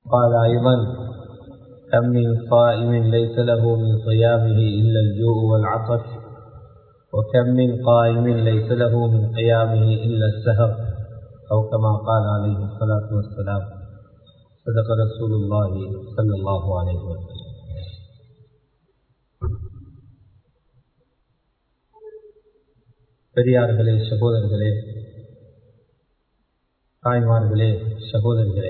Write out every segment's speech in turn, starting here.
قال أيضا كم من صائم ليس له من صيامه إلا الجوع والعطش وكم من قائم ليس له من قيامه إلا السهر أو كما قال عليه الصلاة والسلام صدق رسول الله صلى الله عليه وسلم பெரியார்களே சகோதரர்களே தாய்மார்களே சகோதரிகளே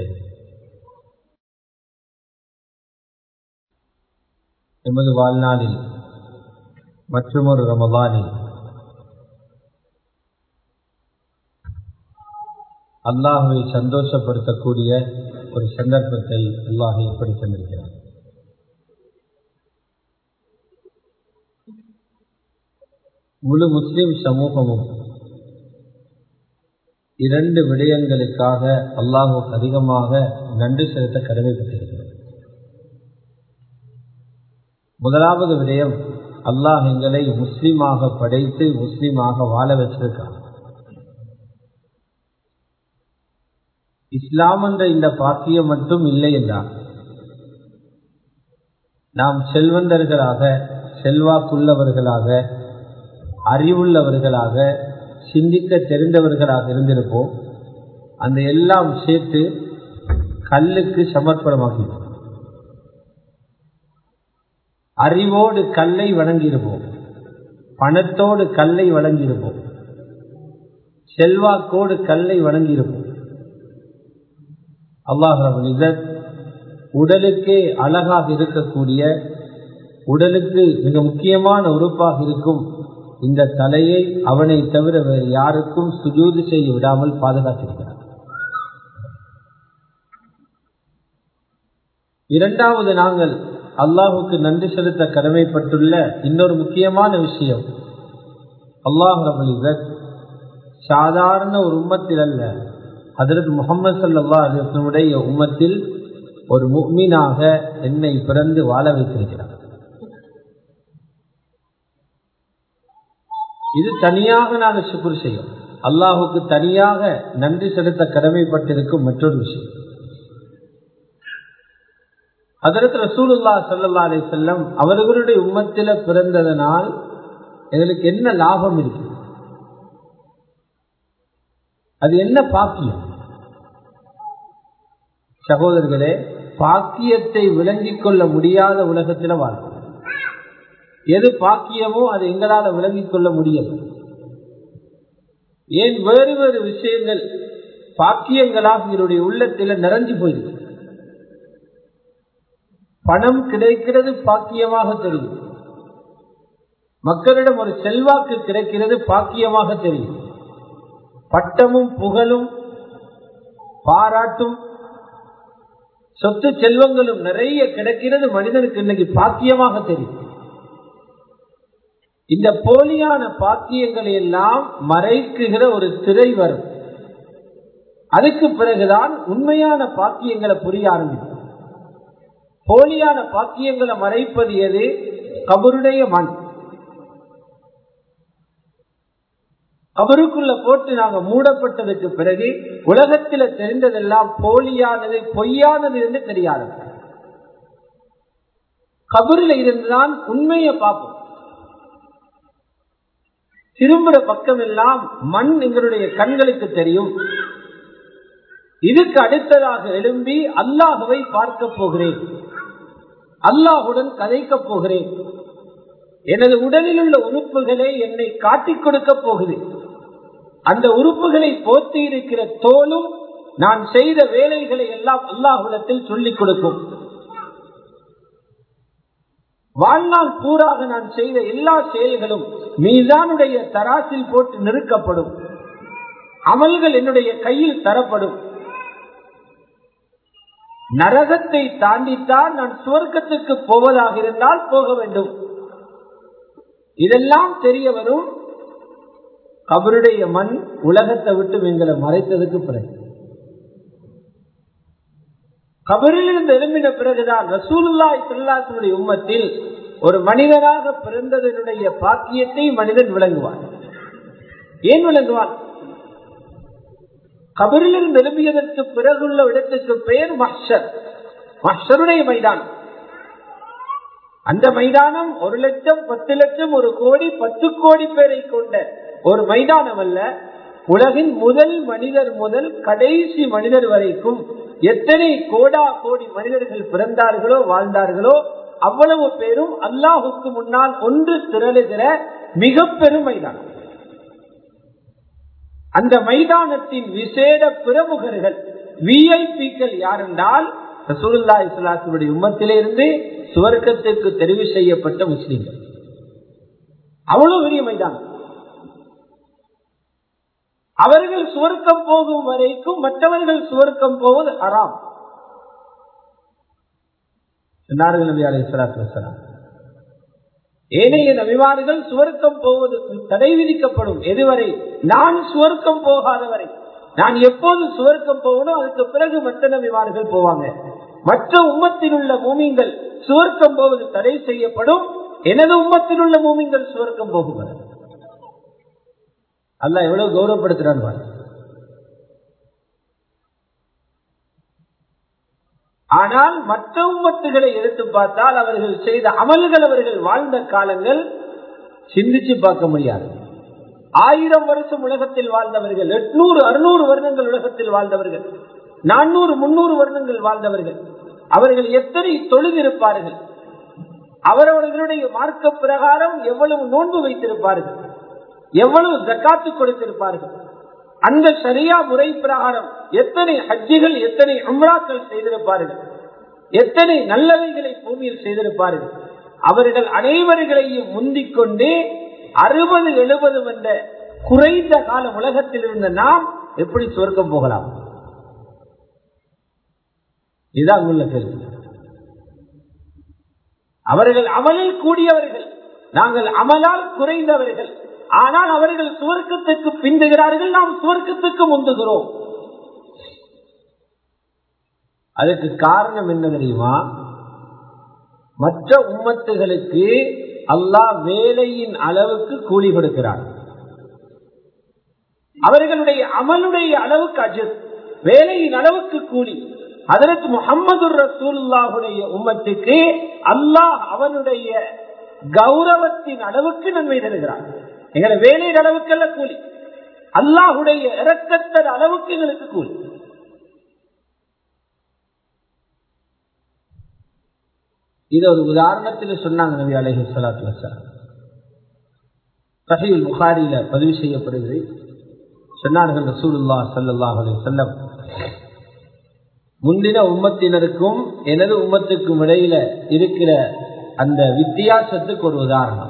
எமது வாழ்நாளில் மற்றொரு ரமதானில் அல்லாஹுவை சந்தோஷப்படுத்தக்கூடிய ஒரு சந்தர்ப்பத்தை அல்லாஹ் ஏற்படுத்தி தந்திருக்கிறார் முழு முஸ்லிம் சமூகமும் இரண்டு விடயங்களுக்காக அல்லாஹுக்கு அதிகமாக நன்றி செலுத்த கடமைப்பட்டிருக்கிறது முதலாவது விடயம் அல்லாஹ் எங்களை முஸ்லீமாக படைத்து முஸ்லீமாக வாழ வச்சிருக்கார் இஸ்லாம் என்ற இந்த பாக்கியம் மட்டும் இல்லை என்றார் நாம் செல்வந்தர்களாக செல்வாக்குள்ளவர்களாக அறிவுள்ளவர்களாக சிந்திக்க தெரிந்தவர்களாக இருந்திருப்போம் அந்த எல்லாம் சேர்த்து கல்லுக்கு சமர்ப்பணமாகினோம் அறிவோடு கல்லை வணங்கியிருப்போம் பணத்தோடு கல்லை வழங்கியிருப்போம் செல்வாக்கோடு கல்லை வணங்கியிருப்போம் அல்லாஹ் உடலுக்கே அழகாக இருக்கக்கூடிய உடலுக்கு மிக முக்கியமான உறுப்பாக இருக்கும் இந்த தலையை அவனை தவிர வேறு யாருக்கும் சுஜூது செய்ய விடாமல் பாதுகாத்திருக்கிறார் இரண்டாவது நாங்கள் அல்லாஹுக்கு நன்றி செலுத்த கடமைப்பட்டுள்ள இன்னொரு முக்கியமான விஷயம் அல்லாஹ் ரபுலிசத் சாதாரண ஒரு உம்மத்தில் அல்ல அதற்கு முகமது சல்லா அலுவலனுடைய உம்மத்தில் ஒரு முக்மீனாக என்னை பிறந்து வாழ வைத்திருக்கிறார் இது தனியாக நாங்கள் சுக்குர் செய்யும் அல்லாஹுக்கு தனியாக நன்றி செலுத்த கடமைப்பட்டிருக்கும் மற்றொரு விஷயம் அதற்கு ரசூலுல்லா சல்லா அலி செல்லம் அவர்களுடைய உம்மத்தில பிறந்ததனால் எங்களுக்கு என்ன லாபம் இருக்கு அது என்ன பாக்கியம் சகோதரர்களே பாக்கியத்தை விளங்கிக் கொள்ள முடியாத உலகத்தில் வாழ்க்கை எது பாக்கியமோ அது எங்களால் விளங்கிக் கொள்ள முடியும் ஏன் வேறு வேறு விஷயங்கள் பாக்கியங்களாக என்னுடைய உள்ளத்தில் நிறைஞ்சு போயிருக்கு பணம் கிடைக்கிறது பாக்கியமாக தெரியும் மக்களிடம் ஒரு செல்வாக்கு கிடைக்கிறது பாக்கியமாக தெரியும் பட்டமும் புகழும் பாராட்டும் சொத்து செல்வங்களும் நிறைய கிடைக்கிறது மனிதனுக்கு இன்னைக்கு பாக்கியமாக தெரியும் இந்த போலியான பாக்கியங்களை எல்லாம் மறைக்குகிற ஒரு திரை வரும் அதுக்கு பிறகுதான் உண்மையான பாக்கியங்களை புரிய ஆரம்பிக்கும் போலியான பாக்கியங்களை மறைப்பது எது கபருடைய மண் கபருக்குள்ள போட்டு நாங்க மூடப்பட்டதுக்கு பிறகு உலகத்துல தெரிந்ததெல்லாம் போலியானது பொய்யானது என்று தெரியாது கபரில் இருந்துதான் உண்மையை பார்ப்போம் திரும்புற பக்கம் எல்லாம் மண் எங்களுடைய கண்களுக்கு தெரியும் இதுக்கு அடுத்ததாக எழும்பி அல்லாஹுவை பார்க்க போகிறேன் அல்லாஹுடன் கதைக்க போகிறேன் எனது உடலில் உள்ள உறுப்புகளை என்னை காட்டிக் கொடுக்க போகுது அந்த உறுப்புகளை போத்தி இருக்கிற தோலும் நான் செய்த வேலைகளை எல்லாம் அல்லாஹுடத்தில் சொல்லிக் கொடுக்கும் வாழ்நாள் பூராக நான் செய்த எல்லா செயல்களும் மீதானுடைய தராசில் போட்டு நிறுக்கப்படும் அமல்கள் என்னுடைய கையில் தரப்படும் நரகத்தை தாண்டித்தான் நான் சுவர்க்கத்துக்கு போவதாக இருந்தால் போக வேண்டும் இதெல்லாம் தெரிய வரும் கபருடைய மண் உலகத்தை விட்டு எங்களை மறைத்ததுக்கு பிறகு கபரில் இருந்து எழும்பின பிறகுதான் ரசூலுல்லாய் சொல்லாசனுடைய உம்மத்தில் ஒரு மனிதனாக பிறந்ததனுடைய பாக்கியத்தை மனிதன் விளங்குவான் ஏன் விளங்குவான் கபரிலிருந்து எழுப்பியதற்கு பிறகுள்ள இடத்துக்கு பெயர் மஹர் மஷருடைய மைதானம் அந்த மைதானம் ஒரு லட்சம் பத்து லட்சம் ஒரு கோடி பத்து கோடி பேரை கொண்ட ஒரு மைதானம் அல்ல உலகின் முதல் மனிதர் முதல் கடைசி மனிதர் வரைக்கும் எத்தனை கோடா கோடி மனிதர்கள் பிறந்தார்களோ வாழ்ந்தார்களோ அவ்வளவு பேரும் அல்லாஹுக்கு முன்னால் ஒன்று திரளுகிற மிக பெரும் மைதானம் அந்த மைதானத்தின் விசேட பிரமுகர்கள் விஐபிக்கள் யார் என்றால் ரசூலுல்லா இஸ்லாத்துடைய உம்மத்திலிருந்து சுவர்க்கத்திற்கு தெரிவு செய்யப்பட்ட முஸ்லிம்கள் அவ்வளவு பெரிய மைதானம் அவர்கள் சுவர்க்கம் போகும் வரைக்கும் மற்றவர்கள் சுவர்க்கம் போவது ஹராம் சொன்னார்கள் நபி அலி வசலாம் ஏனைய நபிமார்கள் சுவர்க்கம் போவதற்கு தடை விதிக்கப்படும் எதுவரை நான் சுவர்க்கம் போகாதவரை நான் எப்போது சுவர்க்கம் போகணும் அதுக்கு பிறகு மற்ற நபிமார்கள் போவாங்க மற்ற உம்மத்தில் உள்ள மூமிங்கள் சுவர்க்கம் போவது தடை செய்யப்படும் எனது உம்மத்தில் உள்ள மூமிங்கள் சுவர்க்கம் போகுவார் அல்ல எவ்வளவு கௌரவப்படுத்துறான் ஆனால் மற்ற உம்மத்துகளை எடுத்து பார்த்தால் அவர்கள் செய்த அமல்கள் அவர்கள் வாழ்ந்த காலங்கள் சிந்திச்சு பார்க்க முடியாது ஆயிரம் வருஷம் உலகத்தில் வாழ்ந்தவர்கள் எட்நூறு அறுநூறு வருடங்கள் உலகத்தில் வாழ்ந்தவர்கள் நானூறு முன்னூறு வருடங்கள் வாழ்ந்தவர்கள் அவர்கள் எத்தனை தொழுதிருப்பார்கள் அவரவர்களுடைய மார்க்க பிரகாரம் எவ்வளவு நோன்பு வைத்திருப்பார்கள் எவ்வளவு ஜக்காத்து கொடுத்திருப்பார்கள் அந்த சரியா முறை பிரகாரம் எத்தனை ஹஜ்ஜிகள் எத்தனை உம்ராக்கள் செய்திருப்பார்கள் எத்தனை நல்லவைகளை பூமியில் செய்திருப்பார்கள் அவர்கள் அனைவர்களையும் முந்திக் கொண்டு அறுபது எழுபது என்ற குறைந்த கால உலகத்தில் இருந்த நாம் எப்படி சொர்க்கம் போகலாம் இதுதான் உள்ள கேள்வி அவர்கள் அமலில் கூடியவர்கள் நாங்கள் அமலால் குறைந்தவர்கள் ஆனால் அவர்கள் சுவர்க்கத்துக்கு பிந்துகிறார்கள் நாம் சுவர்க்கத்துக்கு முந்துகிறோம் அதுக்கு காரணம் என்ன தெரியுமா மற்ற உம்மத்துகளுக்கு அல்லாஹ் வேலையின் அளவுக்கு கூலி கொடுக்கிறார் அவர்களுடைய அமலுடைய அளவுக்கு அஜத் வேலையின் அளவுக்கு கூலி அதற்கு முகமது ரசூல்லாவுடைய உம்மத்துக்கு அல்லாஹ் அவனுடைய கௌரவத்தின் அளவுக்கு நன்மை தருகிறார் எங்களை வேலையின் அளவுக்கு அல்ல கூலி அல்லாஹுடைய இறக்கத்தர் அளவுக்கு எங்களுக்கு கூலி இது ஒரு உதாரணத்தில் சொன்னாங்க நபி அலஹி சலாத்து வசலாம் சஹீல் புகாரியில பதிவு செய்யப்படுகிறது சொன்னார்கள் ரசூலுல்லா சல்லாஹ் அலி செல்லம் முந்தின உம்மத்தினருக்கும் எனது உம்மத்துக்கும் இடையில இருக்கிற அந்த வித்தியாசத்துக்கு ஒரு உதாரணம்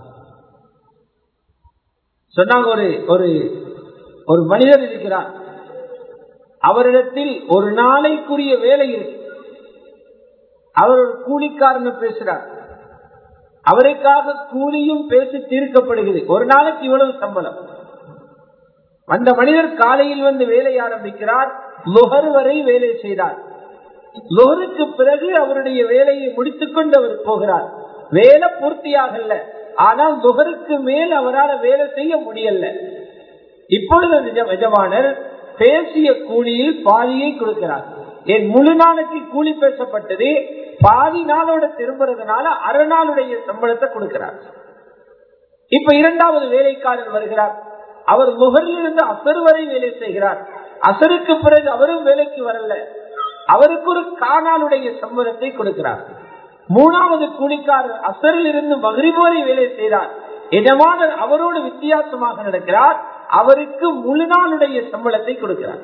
சொன்னாங்க ஒரு ஒரு ஒரு மனிதர் இருக்கிறார் அவரிடத்தில் ஒரு நாளைக்குரிய வேலை இருக்கு அவர் ஒரு கூலிக்காரன்னு பேசுறார் அவருக்காக கூலியும் பேசி தீர்க்கப்படுகிறது ஒரு நாளைக்கு இவ்வளவு சம்பளம் அந்த மனிதர் காலையில் வந்து வேலை ஆரம்பிக்கிறார் லுகர் வரை வேலை செய்தார் லுகருக்கு பிறகு அவருடைய வேலையை முடித்துக் கொண்டு அவர் போகிறார் வேலை பூர்த்தியாகல ஆனால் லுகருக்கு மேல் அவரால் வேலை செய்ய முடியல இப்பொழுது எஜமானர் பேசிய கூலியில் பாதியை கொடுக்கிறார் என் முழு நாளைக்கு கூலி பேசப்பட்டது பாதி நாளோட திரும்புறதுனால அரை நாளுடைய சம்பளத்தை கொடுக்கிறார் இப்ப இரண்டாவது வேலைக்காரர் வருகிறார் அவர் முகரில் இருந்து அசர் வரை வேலை செய்கிறார் அசருக்கு பிறகு அவரும் வேலைக்கு வரல அவருக்கு ஒரு காணாளுடைய சம்பளத்தை கொடுக்கிறார் மூணாவது கூலிக்காரர் அசரில் இருந்து மகிழ்வு வரை வேலை செய்தார் எஜமானர் அவரோடு வித்தியாசமாக நடக்கிறார் அவருக்கு முழு நாளுடைய சம்பளத்தை கொடுக்கிறார்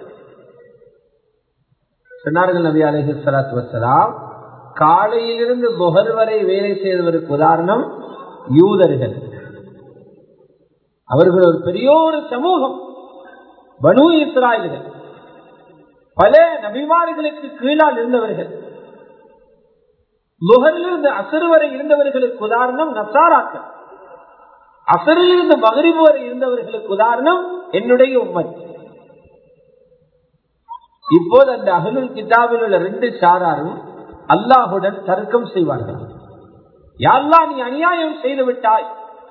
சொன்னார்கள் நபி அலஹி சலாத்து வசலாம் காலையிலிருந்து புகர் வரை வேலை செய்தவருக்கு உதாரணம் யூதர்கள் அவர்கள் ஒரு பெரிய ஒரு சமூகம் பனு இஸ்ராயல்கள் பல நபிமார்களுக்கு கீழால் இருந்தவர்கள் லுகரிலிருந்து அசர் வரை இருந்தவர்களுக்கு உதாரணம் நசாராக்கள் அசரிலிருந்து மகரிபு வரை இருந்தவர்களுக்கு உதாரணம் என்னுடைய உம்மத் இப்போது அந்த அகலுல் கிதாபில் உள்ள ரெண்டு சாராரும் அல்லாஹுடன் தர்க்கம் செய்வார்கள் யாழ்லா நீ அநியாயம் செய்து விட்டாய்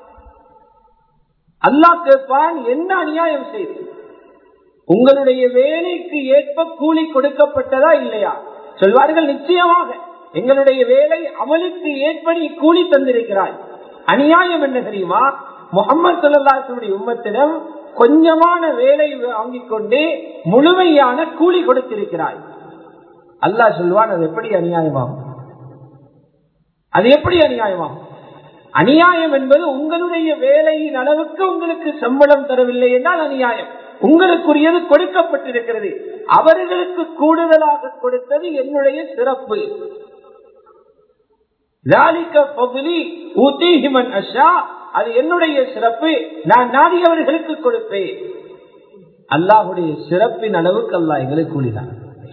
அல்லாஹ் கேட்பான் என்ன அநியாயம் செய்து உங்களுடைய வேலைக்கு ஏற்ப கூலி கொடுக்கப்பட்டதா இல்லையா சொல்வார்கள் நிச்சயமாக எங்களுடைய வேலை அமலுக்கு ஏற்படி கூலி தந்திருக்கிறாய் அநியாயம் என்ன தெரியுமா முகமது சொல்லாசுடைய உம்மத்திடம் கொஞ்சமான வேலை வாங்கிக் கொண்டு முழுமையான கூலி கொடுத்திருக்கிறாய் அல்லாஹ் சொல்வான் அது எப்படி அநியாயமாகும் அது எப்படி அநியாயமாகும் அநியாயம் என்பது உங்களுடைய வேலையின் அளவுக்கு உங்களுக்கு சம்பளம் தரவில்லை என்றால் அநியாயம் உங்களுக்குரியது கொடுக்கப்பட்டிருக்கிறது அவர்களுக்கு கூடுதலாக கொடுத்தது என்னுடைய சிறப்பு அது என்னுடைய சிறப்பு நான் நாடியவர்களுக்கு கொடுப்பேன் அல்லாஹுடைய சிறப்பின் அளவுக்கு அல்லாஹ் எங்களுக்கு கூலிதான்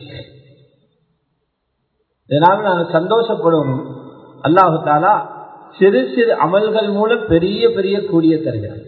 இதனால நாங்கள் சந்தோஷப்படணும் அல்லாஹு தாலா சிறு சிறு அமல்கள் மூலம் பெரிய பெரிய கூலிய தருகிறார்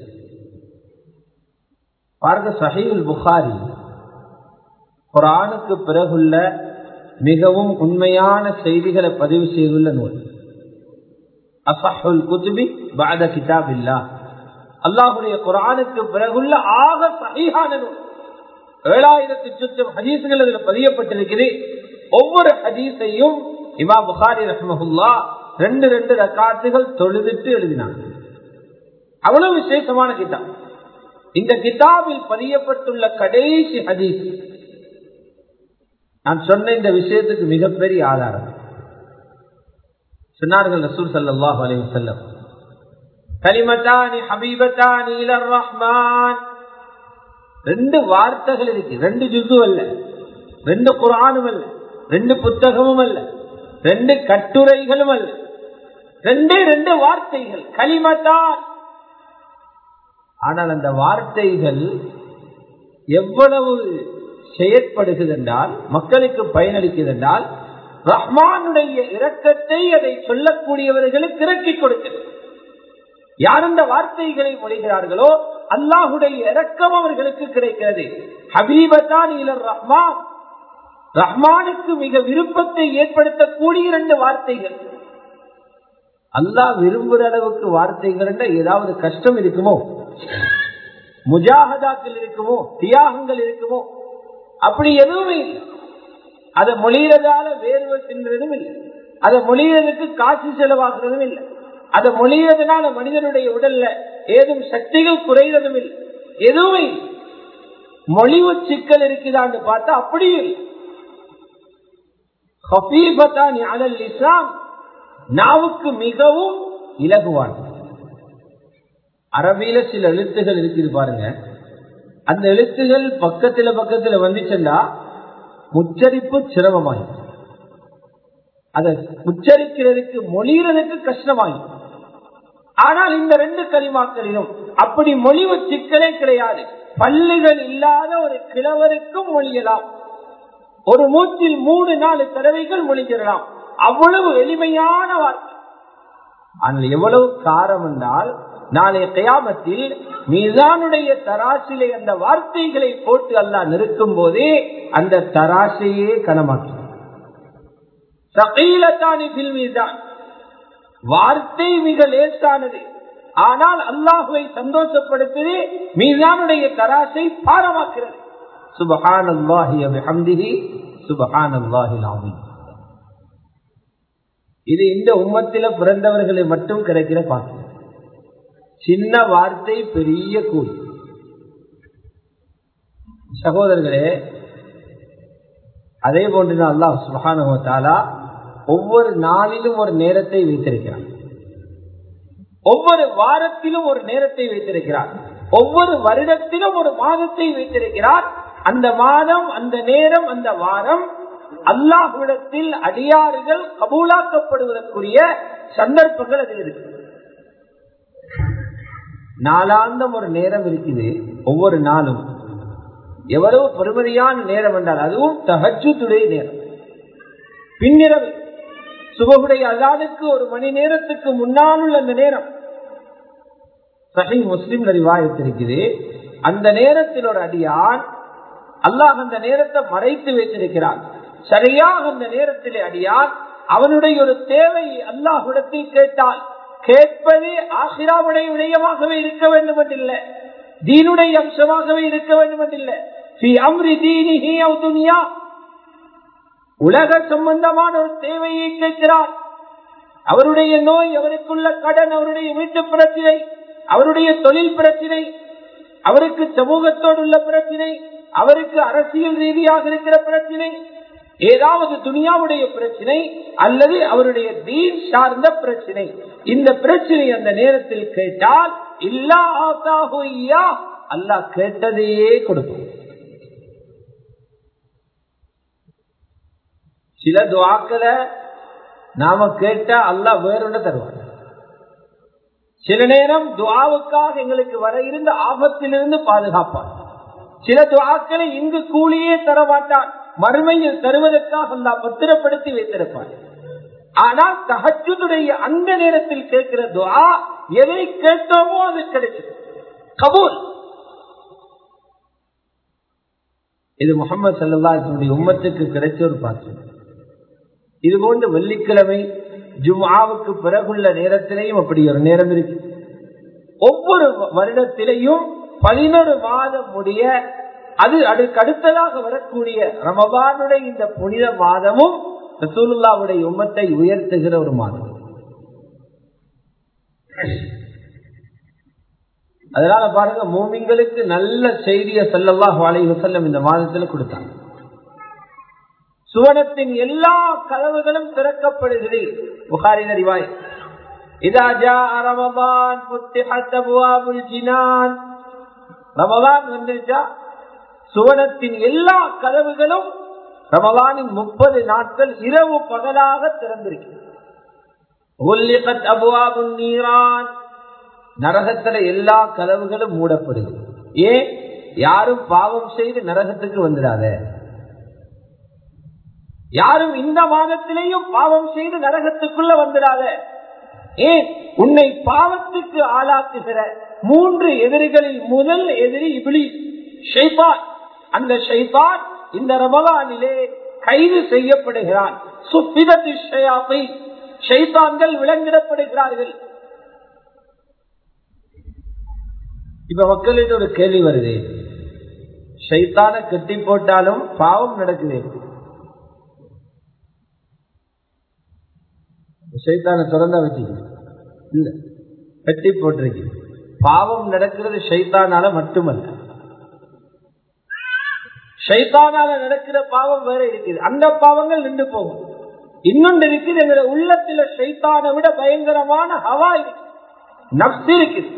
பாருங்க சஹீல் புகாரி குரானுக்கு பிறகுள்ள மிகவும் உண்மையான செய்திகளை பதிவு செய்துள்ள நூல் அசஹுல் குதுபி பாத கிதாப் இல்லா அல்லாஹுடைய குரானுக்கு பிறகுள்ள ஆக சகிஹான நூல் ஏழாயிரத்தி சுத்தம் ஹதீசுகள் அதில் பதியப்பட்டிருக்கிறது ஒவ்வொரு ஹதீஸையும் இமா புகாரி ரஹ்மஹுல்லா ரெண்டு ரெண்டு ரக்காத்துகள் தொழுதுட்டு எழுதினாங்க அவ்வளவு விசேஷமான கிதாப் இந்த கிதாபில் பதியப்பட்டுள்ள கடைசி ஹதீஸ் நான் சொன்ன இந்த விஷயத்துக்கு மிகப்பெரிய ஆதாரம் சொன்னார்கள் ரசூல் சல்லாஹ் அலி வல்லம் கலிமத்தானி ஹபீபத்தானி ரஹ்மான் ரெண்டு வார்த்தைகள் இருக்கு ரெண்டு ஜுது அல்ல ரெண்டு குரானும் அல்ல ரெண்டு புத்தகமும் அல்ல ரெண்டு கட்டுரைகளும் அல்ல ரெண்டே ரெண்டு வார்த்தைகள் களிமத்தான் ஆனால் அந்த வார்த்தைகள் எவ்வளவு செயற்படுகிறது என்றால் மக்களுக்கு பயனளிக்குது என்றால் ரஹ்மானுடைய இரக்கத்தை அதை சொல்லக்கூடியவர்களுக்கு இறக்கி கொடுக்கிறது யார் அந்த வார்த்தைகளை மொழிகிறார்களோ அல்லாஹுடைய இரக்கம் அவர்களுக்கு கிடைக்கிறது ஹபீபத்தான் இலர் ரஹ்மான் ரஹ்மானுக்கு மிக விருப்பத்தை ஏற்படுத்தக்கூடிய இரண்டு வார்த்தைகள் அல்லாஹ் விரும்புகிற அளவுக்கு வார்த்தைகள் ஏதாவது கஷ்டம் இருக்குமோ முஜாகதாக்கள் இருக்குமோ தியாகங்கள் இருக்குமோ அப்படி எதுவுமே இல்லை அதை மொழியறதால வேர்வை தின்றதும் இல்லை அதை மொழியறதுக்கு காசு செலவாகிறதும் இல்லை அதை மொழியறதுனால மனிதனுடைய உடல்ல ஏதும் சக்திகள் குறைகிறதும் இல்லை எதுவுமே இல்லை மொழிவு சிக்கல் இருக்குதான்னு பார்த்தா அப்படியும் இல்லை இஸ்லாம் நாவுக்கு மிகவும் இலகுவான் அரபியில சில எழுத்துகள் இருக்குது பாருங்க அந்த எழுத்துகள் பக்கத்துல பக்கத்துல வந்துச்சுன்னா உச்சரிப்பு சிரமமாயும் அதை உச்சரிக்கிறதுக்கு மொழிகிறதுக்கு கஷ்டமாயும் ஆனால் இந்த ரெண்டு கலிமாக்களிலும் அப்படி மொழிவு சிக்கலே கிடையாது பல்லுகள் இல்லாத ஒரு கிழவருக்கும் மொழியலாம் ஒரு மூச்சில் மூணு நாலு தடவைகள் மொழிகிறலாம் அவ்வளவு எளிமையான வார்த்தை ஆனால் எவ்வளவு காரம் என்றால் நாளைய கயாமத்தில் மீதானுடைய தராசிலே அந்த வார்த்தைகளை போட்டு அல்லா நிறுக்கும் போதே அந்த தராசையே கனமாக்கி சகையிலத்தானி மீதான் வார்த்தை மிக லேசானது ஆனால் அல்லாஹுவை சந்தோஷப்படுத்துது மீதானுடைய தராசை பாரமாக்கிறது சுபஹான் அல்லாஹி அபிஹம்திஹி சுபஹான் அல்லாஹி ஆமீன் இது இந்த உம்மத்தில பிறந்தவர்களை மட்டும் கிடைக்கிற பாக்கியம் சின்ன வார்த்தை பெரிய கூலி சகோதரர்களே அதே போன்று அல்லாஹ் சுபஹானுவத்தாலா ஒவ்வொரு நாளிலும் ஒரு நேரத்தை வைத்திருக்கிறார் ஒவ்வொரு வாரத்திலும் ஒரு நேரத்தை வைத்திருக்கிறார் ஒவ்வொரு வருடத்திலும் ஒரு மாதத்தை வைத்திருக்கிறார் அந்த மாதம் அந்த நேரம் அந்த வாரம் அல்லாஹ்விடத்தில் அடியாறுகள் கபூலாக்கப்படுவதற்குரிய சந்தர்ப்பங்கள் அதில் இருக்கு நாளாந்தம் ஒரு நேரம் இருக்குது ஒவ்வொரு நாளும் எவ்வளவு பெருமதியான நேரம் என்றால் அதுவும் தகச்சுடைய நேரம் பின்னிரவு சுபகுடைய அல்லாதுக்கு ஒரு மணி நேரத்துக்கு முன்னால் உள்ள அந்த நேரம் சஹி முஸ்லிம் ரிவாயத்திருக்குது அந்த நேரத்தில் ஒரு அடியான் அல்லாஹ் அந்த நேரத்தை மறைத்து வைத்திருக்கிறான் சரியாக அந்த நேரத்திலே அடியான் அவனுடைய ஒரு தேவை அல்லாஹுடத்தில் கேட்டால் கேட்பது ஆசிராவுடைய விடயமாகவே இருக்க வேண்டும் என்றில்லை தீனுடைய அம்சமாகவே இருக்க வேண்டும் என்றில்லை அம்ரி தீனிஹி துனியா உலக சம்பந்தமான ஒரு தேவையை கேட்கிறார் அவருடைய நோய் அவருக்குள்ள கடன் அவருடைய வீட்டு பிரச்சனை அவருடைய தொழில் பிரச்சனை அவருக்கு சமூகத்தோடு உள்ள பிரச்சனை அவருக்கு அரசியல் ரீதியாக இருக்கிற பிரச்சனை ஏதாவது துனியாவுடைய பிரச்சனை அல்லது அவருடைய தீன் சார்ந்த பிரச்சனை இந்த பிரச்சனை அந்த நேரத்தில் கேட்டால் இல்லா ஆசாஹுயா அல்லாஹ் கேட்டதையே கொடுக்கும் சில துவாக்களை நாம கேட்டா அல்லாஹ் வேறொன்று தருவார் சில நேரம் துவாவுக்காக எங்களுக்கு வர இருந்த ஆபத்திலிருந்து பாதுகாப்பான் சில துவாக்களை இங்கு கூலியே தரமாட்டான் மறுமையில் தருவதற்காக அல்லா பத்திரப்படுத்தி வைத்திருப்பான் ஆனால் தகஜுடைய அந்த நேரத்தில் கேட்கிற துவா எதை கேட்டோமோ அது கிடைச்சது கபூல் இது முகமது சல்லாஹனுடைய உம்மத்துக்கு கிடைச்ச ஒரு பாக்கியம் இது போன்ற வெள்ளிக்கிழமை ஜுமாவுக்கு பிறகுள்ள நேரத்திலையும் அப்படி ஒரு நேரம் இருக்கு ஒவ்வொரு வருடத்திலையும் பதினொரு மாதம் முடிய அது அதுக்கு அடுத்ததாக வரக்கூடிய ரமபானுடைய இந்த புனித மாதமும் ரசூலுல்லாவுடைய உம்மத்தை உயர்த்துகிற ஒரு மாதம் அதனால பாருங்க மூமிங்களுக்கு நல்ல செய்திய செல்லல்லாஹ் அலைஹி வஸல்லம் இந்த மாதத்தில் கொடுத்தாங்க சுவனத்தின் எல்லா கதவுகளும் திறக்கப்படுகிறது புகாரி அறிவாய் இதா ஜா ரமதான் புத்திஹத் அபுவாபுல் ஜினான் ரமதான் வந்துச்சா சுவனத்தின் எல்லா கதவுகளும் ரமலானின் முப்பது நாட்கள் இரவு பகலாக திறந்திருக்கிறது நீரான் நரகத்துல எல்லா கதவுகளும் மூடப்படுது ஏன் யாரும் பாவம் செய்து நரகத்துக்கு வந்துடாத யாரும் இந்த மாதத்திலேயும் பாவம் செய்து நரகத்துக்குள்ள வந்துடாத ஏன் உன்னை பாவத்துக்கு ஆளாக்குகிற மூன்று எதிரிகளில் முதல் எதிரி இபிலி ஷைபான் அந்த ஷைபான் இந்த ரமலானிலே கைது செய்யப்படுகிறான் சுப்பிதத்து ஷயாப்பை ஷைத்தான்கள் விலங்கிடப்படுகிறார்கள் இப்ப மக்களிட்ட ஒரு கேள்வி வருது ஷைத்தான கட்டி போட்டாலும் பாவம் நடக்குது ஷைத்தான திறந்தா வச்சுக்க இல்ல கட்டி போட்டிருக்கு பாவம் நடக்கிறது ஷைத்தானால மட்டுமல்ல ஷைத்தானால நடக்கிற பாவம் வேற இருக்குது அந்த பாவங்கள் நின்று போகும் இன்னொன்று இருக்குது எங்க உள்ளத்துல ஷைத்தானை விட பயங்கரமான ஹவா இருக்கு நப்ஸ் இருக்குது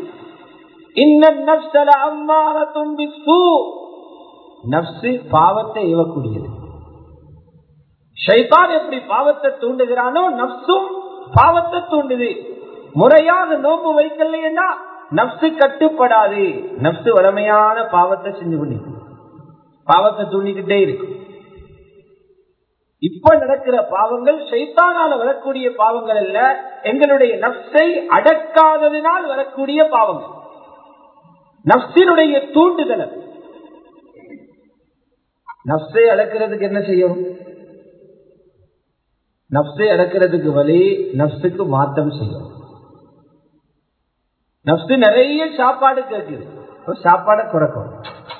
நப்சு பாவத்தை இவக்கூடியது ஷைத்தான் எப்படி பாவத்தை தூண்டுகிறானோ நப்சும் பாவத்தை தூண்டுது முறையாக நோம்பு வைக்கலைன்னா நப்சு கட்டுப்படாது நப்சு வளமையான பாவத்தை செஞ்சு கொண்டிருக்கும் பாவத்தை தூண்டிக்கிட்டே இருக்கு இப்ப நடக்கிற பாவங்கள் சைத்தானால வரக்கூடிய பாவங்கள் அல்ல எங்களுடைய நப்சை அடக்காததினால் வரக்கூடிய பாவங்கள் நப்சினுடைய தூண்டுதல் நப்சை அடக்கிறதுக்கு என்ன செய்யும் நப்சை அடக்கிறதுக்கு வழி நப்சுக்கு மாற்றம் செய்யும் நப்சு நிறைய சாப்பாடு கேட்குது சாப்பாடை குறைக்கும்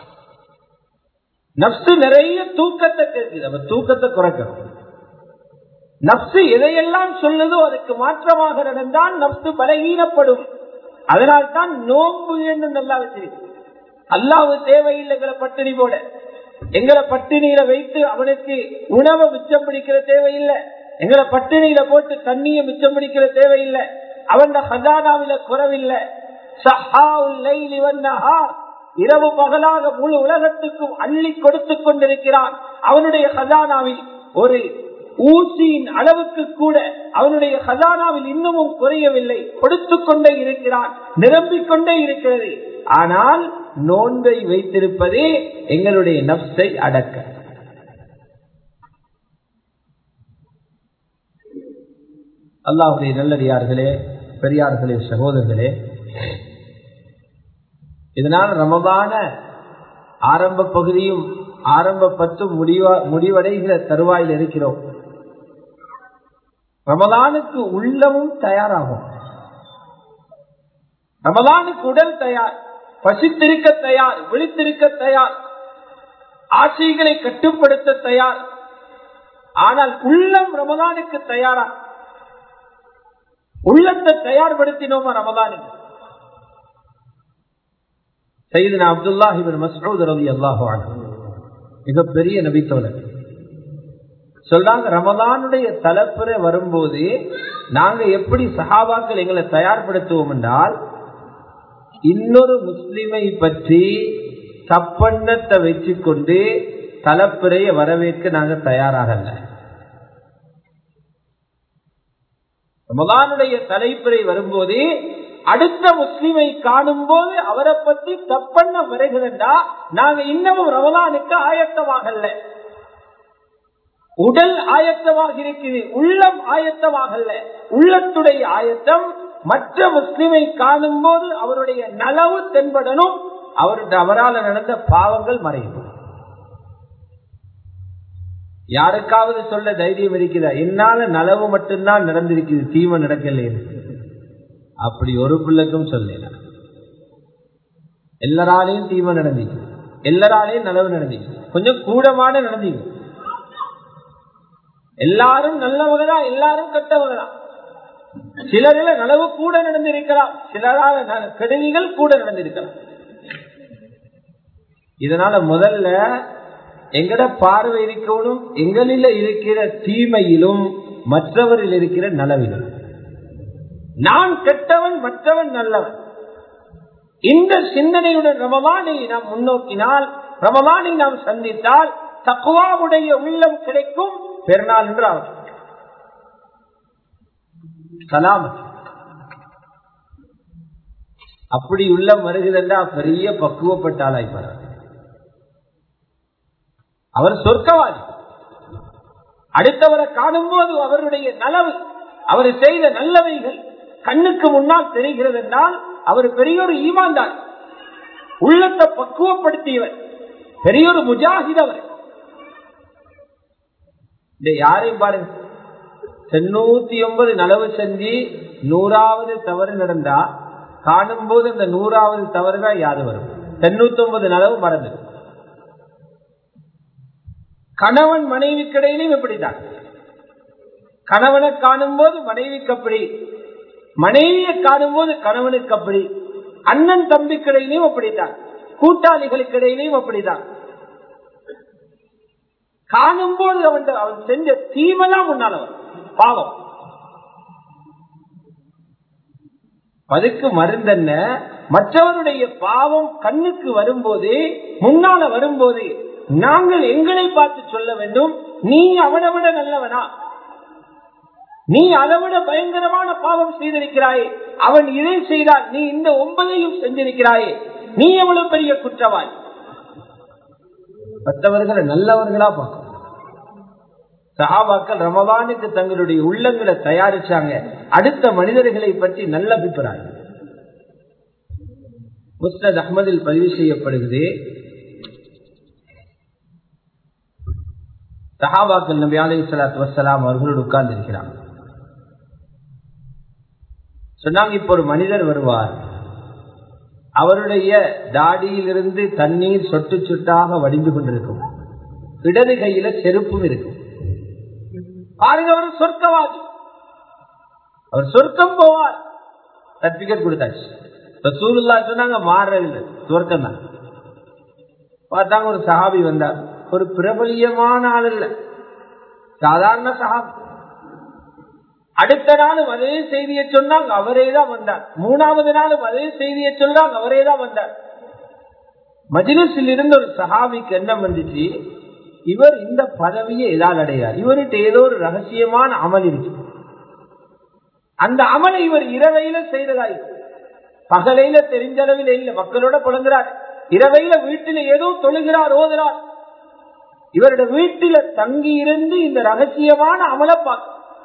நப்சு நிறைய தூக்கத்தை கேட்குது அப்ப தூக்கத்தை குறைக்கணும் நப்சு எதையெல்லாம் சொல்லுதோ அதுக்கு மாற்றமாக நடந்தால் நப்சு பலகீனப்படும் அதனால்தான் நோன்பு என்று நல்லா வச்சிருக்கு அல்லாவு தேவையில்லை எங்களை பட்டினி போட எங்களை பட்டினியில வைத்து அவனுக்கு உணவை மிச்சம் பிடிக்கிற தேவையில்லை எங்களை பட்டினியில போட்டு தண்ணியை மிச்சம் பிடிக்கிற தேவையில்லை அவன் ஹஜானாவில குறவில்லை இரவு பகலாக முழு உலகத்துக்கும் அள்ளி கொடுத்து கொண்டிருக்கிறான் அவனுடைய ஹஜானாவில் ஒரு ஊசியின் அளவுக்கு கூட அவனுடைய ஹஜானாவில் இன்னமும் குறையவில்லை கொடுத்து கொண்டே இருக்கிறான் நிரம்பிக் கொண்டே இருக்கிறது ஆனால் நோன்பை வைத்திருப்பதே எங்களுடைய நப்சை அடக்க அல்லாஹுடைய நல்லடியார்களே பெரியார்களே சகோதரர்களே இதனால் ரமதான ஆரம்ப பகுதியும் ஆரம்ப பத்தும் முடிவா முடிவடைகிற தருவாயில் இருக்கிறோம் ரமதானுக்கு உள்ளமும் தயாராகும் ரமதானுக்கு உடல் தயார் பசித்திருக்க தயார் விழித்திருக்க தயார் ஆசைகளை கட்டுப்படுத்த தயார் ஆனால் உள்ளம் ரமதானுக்கு தயாரா உள்ளத்தை தயார்படுத்தினோமா ரமதானுக்கு சைதனா அப்துல்லாஹிபின் மசூத் ரவி அல்லாஹு மிகப்பெரிய நபித்தோழர் சொல்றாங்க ரமதானுடைய தலைப்புற வரும்போது நாங்க எப்படி சஹாபாக்கள் எங்களை தயார்படுத்துவோம் என்றால் இன்னொரு முஸ்லிமை பற்றி தப்பெண்ணத்தை வச்சுக்கொண்டு தலைப்புறைய வரவேற்க நாங்க தயாராகல ரமதானுடைய தலைப்புரை வரும்போது அடுத்த முஸ்லிமை காணும் போது அவரை பத்தி தப்பெண்ண வருகிறதா நாங்க இன்னமும் ரமதானுக்கு ஆயத்தமாகல உடல் ஆயத்தமாக இருக்குது உள்ளம் ஆயத்தமாகல உள்ளத்துடைய ஆயத்தம் மற்ற முஸ்லிமை காணும் போது அவருடைய நலவு தென்படணும் அவருடைய அவரால் நடந்த பாவங்கள் மறையும் யாருக்காவது சொல்ல தைரியம் இருக்குதா என்னால நலவு மட்டும்தான் நடந்திருக்குது தீமை நடக்கல அப்படி ஒரு பிள்ளைக்கும் சொல்லல எல்லாராலையும் தீமை நடந்தீங்க எல்லாராலையும் நலவு நடந்தீங்க கொஞ்சம் கூடமான நடந்தீங்க எல்லாரும் நல்லவங்களா எல்லாரும் கெட்டவங்களா சிலரில் நலவு கூட நடந்திருக்கலாம் சிலரால கெடுதிகள் கூட நடந்திருக்கலாம் இதனால முதல்ல எங்கட பார்வை இருக்கணும் எங்களில் இருக்கிற தீமையிலும் மற்றவரில் இருக்கிற நலவிலும் நான் கெட்டவன் மற்றவன் நல்லவன் இந்த சிந்தனையுடன் ரமவானை நாம் முன்னோக்கினால் ரமவானை நாம் சந்தித்தால் தக்குவாவுடைய உள்ளம் கிடைக்கும் பெருநாள் என்று அவன் சலாம் அப்படி உள்ளம் வருகிறதா பெரிய பக்குவப்பட்ட ஆளாய்ப்பார் அவர் சொர்க்கவாதி அடுத்தவரை காணும் போது அவருடைய நலவு அவர் செய்த நல்லவைகள் கண்ணுக்கு முன்னால் தெரிகிறது என்றால் அவர் பெரியொரு ஈமான்தார் உள்ளத்தை பக்குவப்படுத்தியவர் பெரியொரு முஜாஹித் அவர் இந்த யாரையும் பாருங்க தொண்ணூத்தி ஒன்பது நலவு செஞ்சு நூறாவது தவறு நடந்தா காணும் போது இந்த நூறாவது தவறுதான் யாரு வரும் தொண்ணூத்தி ஒன்பது நலவு மறந்து கணவன் மனைவிக்கு இடையிலும் இப்படித்தான் கணவனை காணும் போது மனைவிக்கு அப்படி மனைவியை காணும் போது கணவனுக்கு அப்படி அண்ணன் தம்பிக்கு இடையிலையும் அப்படித்தான் கூட்டாளிகளுக்கு இடையிலையும் அப்படித்தான் காணும் போது அவன் அவன் செஞ்ச தீமெல்லாம் முன்னாலவன் பாவம் அதுக்கு மருந்தென்ன மற்றவருடைய பாவம் கண்ணுக்கு வரும்போது முன்னால வரும்போது நாங்கள் எங்களை பார்த்து சொல்ல வேண்டும் நீ அவனை விட நல்லவனா நீ அதை விட பயங்கரமான பாவம் செய்திருக்கிறாயே அவன் இதை செய்தால் நீ இந்த ஒன்பதையும் செஞ்சிருக்கிறாயே நீ எவ்வளவு பெரிய குற்றவாளி மற்றவர்களை நல்லவர்களா பார்க்கணும் சஹாபாக்கள் ரமதானுக்கு தங்களுடைய உள்ளங்களை தயாரிச்சாங்க அடுத்த மனிதர்களை பற்றி நல்ல அபிப்பிராயம் முஸ்னத் அஹமதில் பதிவு செய்யப்படுகிறது சஹாபாக்கள் நபி அலி சலாத்து வசலாம் அவர்களோடு உட்கார்ந்து இருக்கிறாங்க சொன்னாங்க இப்ப ஒரு மனிதர் வருவார் அவருடைய தாடியிலிருந்து தண்ணீர் சொட்டு சொட்டாக வடிந்து கொண்டிருக்கும் இடது கையில செருப்பும் இருக்கும் பாருங்க அவர் சொர்க்கவாதி அவர் சொர்க்கம் போவார் சர்டிபிகேட் கொடுத்தாச்சு சூருல்லா சொன்னாங்க மாறவில்லை சொர்க்கம் தான் பார்த்தாங்க ஒரு சஹாபி வந்தார் ஒரு பிரபலியமான ஆள் இல்ல சாதாரண சஹாபி அடுத்த நாளும் அதே செய்தியை சொன்னாங்க அவரே தான் வந்தார் மூணாவது நாளும் அதே செய்தியை சொன்னாங்க அவரே தான் வந்தார் மஜிலிஸில் இருந்த ஒரு சஹாபிக்கு என்ன வந்துச்சு இவர் இந்த பதவியை எதால் அடையார் இவர்கிட்ட ஏதோ ஒரு ரகசியமான அமல் இருக்கு அந்த அமலை இவர் இரவையில செய்ததா பகலையில தெரிஞ்ச அளவில் இல்ல மக்களோட புலங்குறார் இரவையில வீட்டில ஏதோ தொழுகிறார் ஓதுறார் இவருடைய வீட்டில தங்கி இருந்து இந்த ரகசியமான அமலை பார்க்க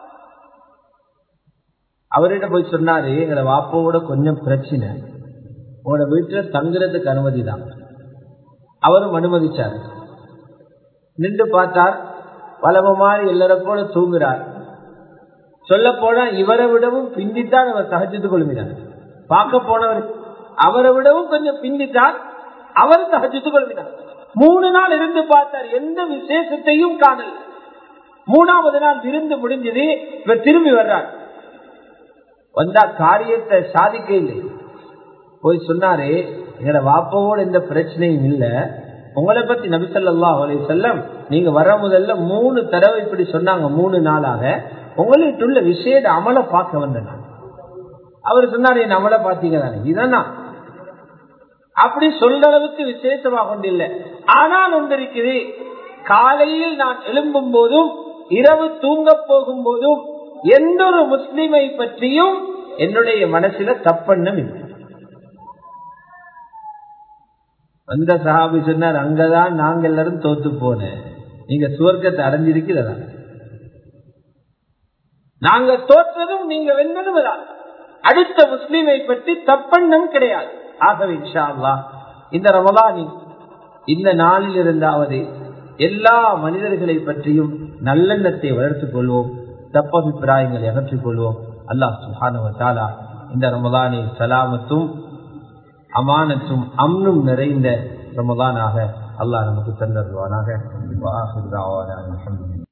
அவர்கிட்ட போய் சொன்னாரு எங்களை வாப்போட கொஞ்சம் பிரச்சனை உங்களோட வீட்டுல தங்குறதுக்கு அனுமதி தான் அவரும் அனுமதிச்சாரு நின்று பார்த்தார் பலம மாதிரி எல்லாரை போல தூங்குறார் சொல்ல போனா இவரை விடவும் பிந்தித்தான் அவர் சகஜத்து கொள்கிறார் பார்க்க போனவர் அவரை விடவும் கொஞ்சம் பிந்தித்தான் அவர் சகஜத்து கொள்கிறார் மூணு நாள் இருந்து பார்த்தார் எந்த விசேஷத்தையும் காணல மூணாவது நாள் விருந்து முடிஞ்சது இவர் திரும்பி வர்றார் வந்தா காரியத்தை சாதிக்க இல்லை போய் சொன்னாரு எங்கட வாப்பாவோட எந்த பிரச்சனையும் இல்ல உங்களை பத்தி நபிசல்லா அலி செல்லம் நீங்க வர முதல்ல மூணு தடவை இப்படி சொன்னாங்க மூணு நாளாக உங்கள்கிட்ட விசேட அமலை பார்க்க வந்தேன் நான். அவர் சொன்னாரு என் அமலை பார்த்தீங்க தானே இதான் அப்படி சொல்ற அளவுக்கு விசேஷமா கொண்டில்லை ஆனால் ஒன்று இருக்குது காலையில் நான் எழும்பும் போதும் இரவு தூங்க போகும் போதும் எந்த ஒரு முஸ்லிமை பற்றியும் என்னுடைய மனசுல தப்பெண்ணம் இல்லை அந்த சஹாபி சொன்னார் அங்கதான் நாங்க எல்லாரும் தோத்து போனேன் நீங்க சுவர்க்கத்தை அடைஞ்சிருக்கிறதா நாங்க தோற்றதும் நீங்க வென்றதும் தான் அடுத்த முஸ்லிமை பற்றி தப்பெண்ணம் கிடையாது ஆகவே இன்ஷா அல்லாஹ் இந்த ரமலானின் இந்த நாளில் இருந்தாவது எல்லா மனிதர்களை பற்றியும் நல்லெண்ணத்தை வளர்த்துக் கொள்வோம் தப்பபிப்பிராயங்களை அகற்றிக் கொள்வோம் அல்லாஹ் சுஹானுவ தாலா இந்த ரமலானில் சலாமத்தும் அமானத்தும் அம்னும் நிறைந்த ரமலானாக அல்லாஹ் நமக்கு தந்தருவானாக